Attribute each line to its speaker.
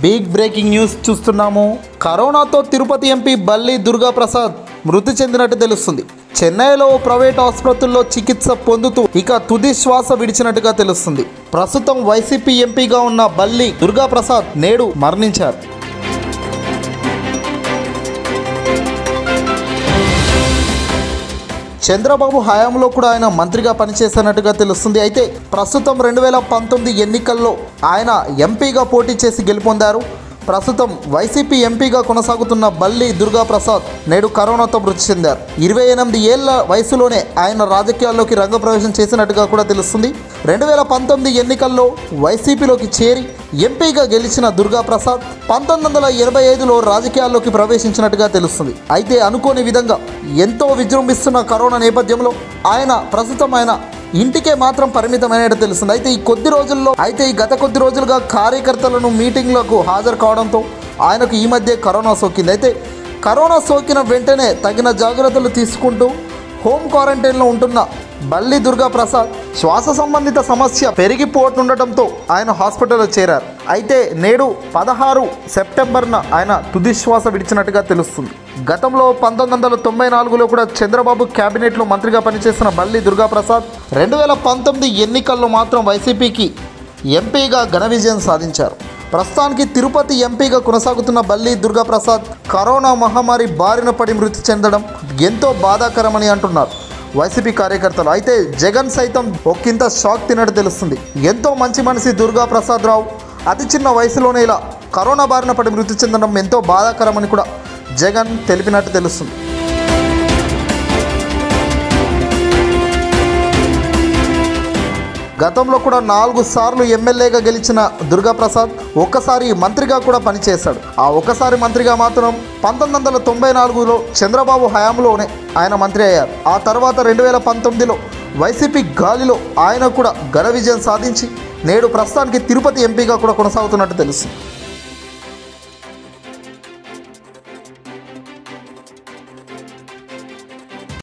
Speaker 1: big breaking news చూస్తున్నాము కరోనాతో Tirupati MP బల్లి దుర్గా ప్రసాద్ మృతి చెందినట్టు తెలుస్తుంది చెన్నైలో ఓ ప్రైవేట్ ఆసుపత్రుల్లో చికిత్స పొందుతూ ఇక తుది శ్వాస విడిచినట్టుగా తెలుస్తుంది ప్రస్తుతం వైసీపీ ఎంపీగా ఉన్న బల్లి దుర్గా ప్రసాద్ నేడు మరణించారు చంద్రబాబు హయాంలో కూడా ఆయన మంత్రిగా పనిచేసినట్టుగా తెలుస్తుంది అయితే ప్రస్తుతం రెండు వేల పంతొమ్మిది ఎన్నికల్లో ఆయన ఎంపీగా పోటీ చేసి గెలుపొందారు ప్రస్తుతం వైసీపీ ఎంపీగా కొనసాగుతున్న బల్లి దుర్గా ప్రసాద్ నేడు కరోనాతో మృతి చెందారు ఇరవై ఎనిమిది ఏళ్ల వయసులోనే ఆయన రాజకీయాల్లోకి రంగప్రవేశం చేసినట్టుగా కూడా తెలుస్తుంది రెండు వేల పంతొమ్మిది ఎన్నికల్లో వైసీపీలోకి చేరి ఎంపీగా గెలిచిన దుర్గా ప్రసాద్ పంతొమ్మిది వందల ఎనభై ఐదులో రాజకీయాల్లోకి ప్రవేశించినట్టుగా తెలుస్తుంది అయితే అనుకోని విధంగా ఎంతో విజృంభిస్తున్న కరోనా నేపథ్యంలో ఆయన ప్రస్తుతం ఆయన ఇంటికే మాత్రం పరిమితమైనట్టు తెలుస్తుంది అయితే ఈ కొద్ది రోజుల్లో అయితే ఈ గత కొద్ది రోజులుగా కార్యకర్తలను మీటింగ్లకు హాజరు కావడంతో ఆయనకు ఈ మధ్య కరోనా సోకింది అయితే కరోనా సోకిన వెంటనే తగిన జాగ్రత్తలు తీసుకుంటూ హోమ్ క్వారంటైన్లో ఉంటున్న బల్లి దుర్గా ప్రసాద్ శ్వాస సంబంధిత సమస్య పెరిగిపోతుండటంతో ఆయన హాస్పిటల్లో చేరారు అయితే నేడు పదహారు సెప్టెంబర్న ఆయన తుది శ్వాస విడిచినట్టుగా తెలుస్తుంది గతంలో పంతొమ్మిది వందల తొంభై నాలుగులో కూడా చంద్రబాబు క్యాబినెట్లో మంత్రిగా పనిచేసిన బల్లి దుర్గా ప్రసాద్ రెండు వేల పంతొమ్మిది ఎన్నికల్లో మాత్రం వైసీపీకి ఎంపీగా ఘన విజయం సాధించారు ప్రస్తుతానికి తిరుపతి ఎంపీగా కొనసాగుతున్న బల్లి దుర్గా ప్రసాద్ కరోనా మహమ్మారి బారిన పడి మృతి చెందడం ఎంతో బాధాకరమని అంటున్నారు వైసీపీ కార్యకర్తలు అయితే జగన్ సైతం ఒక్కింత షాక్ తినట్టు తెలుస్తుంది ఎంతో మంచి మనిషి దుర్గా ప్రసాద్ రావు అతి చిన్న వయసులోనే ఇలా కరోనా బారిన పడి మృతి చెందడం ఎంతో బాధాకరమని కూడా జగన్ తెలిపినట్టు తెలుస్తుంది గతంలో కూడా నాలుగు సార్లు ఎమ్మెల్యేగా గెలిచిన దుర్గా ప్రసాద్ ఒక్కసారి మంత్రిగా కూడా పనిచేశాడు ఆ ఒక్కసారి మంత్రిగా మాత్రం పంతొమ్మిది వందల తొంభై నాలుగులో చంద్రబాబు హయాంలోనే ఆయన మంత్రి అయ్యారు ఆ తర్వాత రెండు వేల పంతొమ్మిదిలో వైసీపీ గాలిలో ఆయన కూడా ఘన విజయం సాధించి నేడు ప్రస్తుతానికి తిరుపతి ఎంపీగా కూడా కొనసాగుతున్నట్టు తెలుస్తుంది